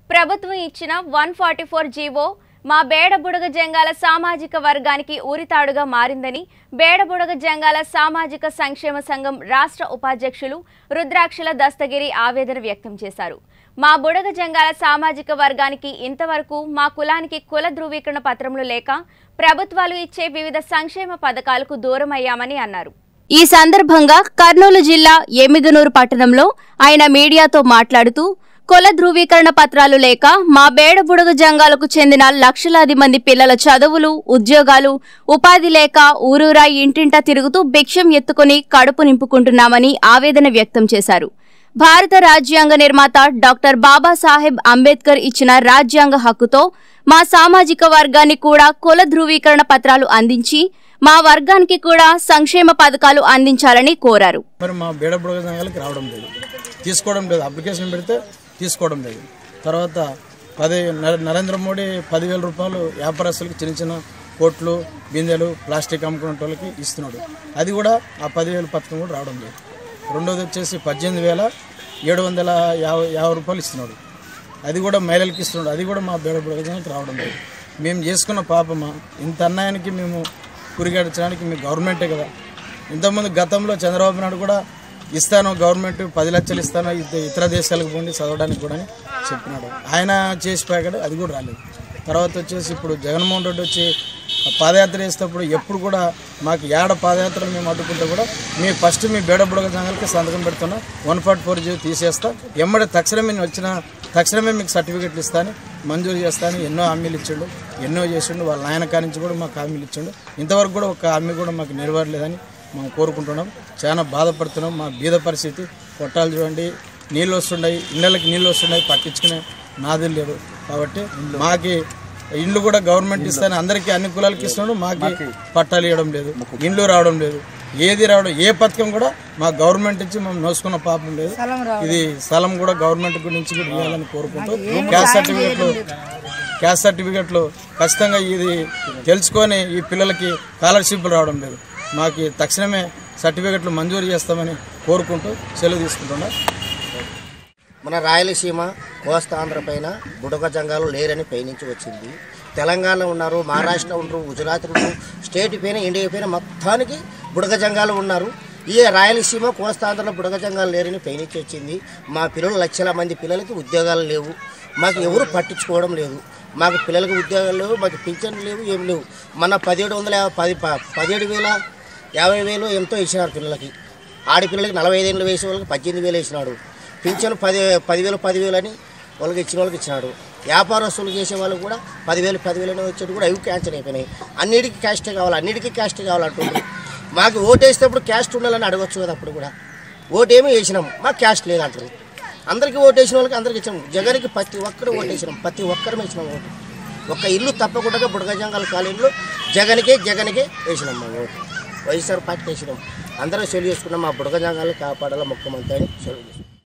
ప్రభుత్వం ఇచ్చిన one forty four GO మా బేడబుడగ జంగాల సామాజిక వర్గానికి ఊరితాడుగా మారిందని బేడబుడగ జంగాల సామాజిక సంక్షేమ సంఘం రాష్ట్ర ఉపాధ్యక్షులు రుద్రాక్షల దస్తగిరి ఆవేదన వ్యక్తం చేశారు మా బుడగ జంగాల సామాజిక వర్గానికి ఇంతవరకు మా కులానికి కుల ధృవీకరణ పత్రములు లేక ప్రభుత్వాలు ఇచ్చే వివిధ సంక్షేమ పథకాలకు దూరమయ్యామని అన్నారు ఈ సందర్భంగా కర్నూలు జిల్లా ఎమ్మిగనూరు పట్టణంలో ఆయన మీడియాతో మాట్లాడుతూ కుల ధృవీకరణ పత్రాలు లేక మా బేడబుడగ జంగాలకు చెందిన లక్షలాది మంది పిల్లల చదువులు ఉద్యోగాలు ఉపాధి లేక ఊరూరా ఇంటింటా తిరుగుతూ భిక్షం ఎత్తుకుని కడుపు నింపుకుంటున్నామని ఆవేదన వ్యక్తం చేశారు భారత రాజ్యాంగ నిర్మాత డాక్టర్ బాబాసాహెబ్ అంబేద్కర్ ఇచ్చిన రాజ్యాంగ హక్కుతో మా సామాజిక వర్గాన్ని కూడా కుల ధృవీకరణ పత్రాలు అందించి మా వర్గానికి కూడా సంక్షేమ పథకాలు అందించాలని కోరారు మరి మా బీడ బుడగ సంఘాలకి రావడం లేదు తీసుకోవడం లేదు అప్లికేషన్ పెడితే తీసుకోవడం లేదు తర్వాత పది నర- నరేంద్ర మోడీ పదివేల రూపాయలు వ్యాపారస్తులకు చిన్న చిన్న కోట్లు బిందెలు ప్లాస్టిక్ అమ్ముకునే వాళ్ళకి ఇస్తున్నాడు అది కూడా ఆ పదివేల పథకం కూడా రావడం లేదు రెండోది వచ్చేసి పద్దెనిమిది వేల ఏడు వందల యాభై యాభై రూపాయలు ఇస్తున్నాడు అది కూడా మహిళలకి ఇస్తున్నాడు అది కూడా మా బీడ బుడగ సంఘాలకి రావడం లేదు మేము చేసుకున్న పాపమా ఇంత అన్యాయానికి మేము కురిగడించడానికి మీ గవర్నమెంటే కదా ఇంతకుముందు గతంలో చంద్రబాబు నాయుడు కూడా ఇస్తాను గవర్నమెంట్ పది లక్షలు ఇస్తాను ఇత- ఇతర దేశాలకు పోండి చదవడానికి కూడా అని చెప్పినాడు ఆయన చేసిపోయాడు అది కూడా రాలేదు తర్వాత వచ్చేసి ఇప్పుడు జగన్మోహన్ రెడ్డి వచ్చి పాదయాత్ర చేసేటప్పుడు ఎప్పుడు కూడా మాకు ఏడ పాదయాత్రలు మేము అడ్డుకుంటే కూడా మీ ఫస్ట్ మీ బేడ బుడగ సంఘాలకి సంతకం పెడుతున్నా వన్ ఫార్టీ ఫోర్ జీ తీసేస్తా ఎమ్మడే తక్షణమే నేను వచ్చిన తక్షణమే మీకు సర్టిఫికెట్లు ఇస్తాను మంజూరు చేస్తాను ఎన్నో హామీలు ఇచ్చిండు ఎన్నో చేసిండు వాళ్ళ నాయన కానించి కూడా మాకు హామీలు ఇచ్చిండు ఇంతవరకు కూడా ఒక హామీ కూడా మాకు నెరవేరలేదని మేము కోరుకుంటున్నాం చాలా బాధపడుతున్నాం మా బీద పరిస్థితి కొట్టాలు చూడండి నీళ్ళు వస్తున్నాయి ఇళ్ళకి నీళ్ళు వస్తున్నాయి పట్టించుకునే నాదులు లేదు కాబట్టి మాకి ఇండ్లు కూడా గవర్నమెంట్ ఇస్తాను అందరికీ అన్ని కులాలకి ఇస్తున్నాడు మాకి పట్టాలు ఇవ్వడం లేదు ఇండ్లు రావడం లేదు ఏది రావడం ఏ పథకం కూడా మా గవర్నమెంట్ ఇచ్చి మేము నోసుకున్న పాపం లేదు ఇది స్థలం కూడా గవర్నమెంట్ గురించి కూడా ఇవ్వాలని కోరుకుంటూ క్యాస్ట్ సర్టిఫికెట్లు క్యాస్ట్ సర్టిఫికెట్లు ఖచ్చితంగా ఇది తెలుసుకొని ఈ పిల్లలకి స్కాలర్షిప్లు రావడం లేదు మాకు తక్షణమే సర్టిఫికెట్లు మంజూరు చేస్తామని కోరుకుంటూ సెలవు తీసుకుంటున్నా మన రాయలసీమ కోస్తాంధ్ర పైన బుడగ జంగాలు లేరని పైనుంచి వచ్చింది తెలంగాణ ఉన్నారు మహారాష్ట్ర ఉన్నారు గుజరాత్ ఉన్నారు స్టేట్ పైన ఇండియా పైన మొత్తానికి బుడగ జంగాలు ఉన్నారు ఈ రాయలసీమ కోస్తాంధ్రలో బుడగ జంగాలు లేరని పైనుంచి వచ్చింది మా పిల్లలు లక్షల మంది పిల్లలకి ఉద్యోగాలు లేవు మాకు ఎవరు పట్టించుకోవడం లేదు మాకు పిల్లలకి ఉద్యోగాలు లేవు మాకు పింఛన్లు లేవు ఏం లేవు మన పదిహేడు వందల యా- పది ప- పదిహేడు వేల యాభై వేలు ఎంతో ఇచ్చినారు పిల్లలకి ఆడపిల్లలకి నలభై ఐదేళ్ళు వేసే వాళ్ళకి పద్దెనిమిది వేలు వేసినాడు పింఛను పది పదివేలు పదివేలు అని వాళ్ళకి ఇచ్చిన వాళ్ళకి ఇచ్చినాడు వ్యాపారస్తులు చేసే వాళ్ళకి కూడా పదివేలు పదివేలు అని వచ్చేది కూడా అవి క్యాన్సర్ అయిపోయినాయి అన్నిటికీ క్యాస్టే కావాలి అన్నిటికీ క్యాస్టే కావాలంటుంది మాకు ఓటు వేసేటప్పుడు క్యాస్ట్ ఉండాలని అడగచ్చు కదా అప్పుడు కూడా ఓటేమీ వేసినాం మాకు క్యాస్ట్ లేదంటారు అందరికీ ఓటు వేసిన వాళ్ళకి అందరికి ఇచ్చాం జగన్కి ప్రతి ఒక్కరు ఓటు వేసినాం ప్రతి ఒక్కరు వేసినాం ఓటు ఒక్క ఇల్లు తప్పకుండా బుడగజంగాల కాలేజీలో జగన్కే జగన్కే వేసినాం మా ఓటు వైఎస్ఆర్ పార్టీకి వేసినాం అందరం సెలవు చేసుకున్నాం మా బుడగజంగాలను కాపాడాల ముఖ్యమంత్రి అని సెలవు చేసుకున్నాం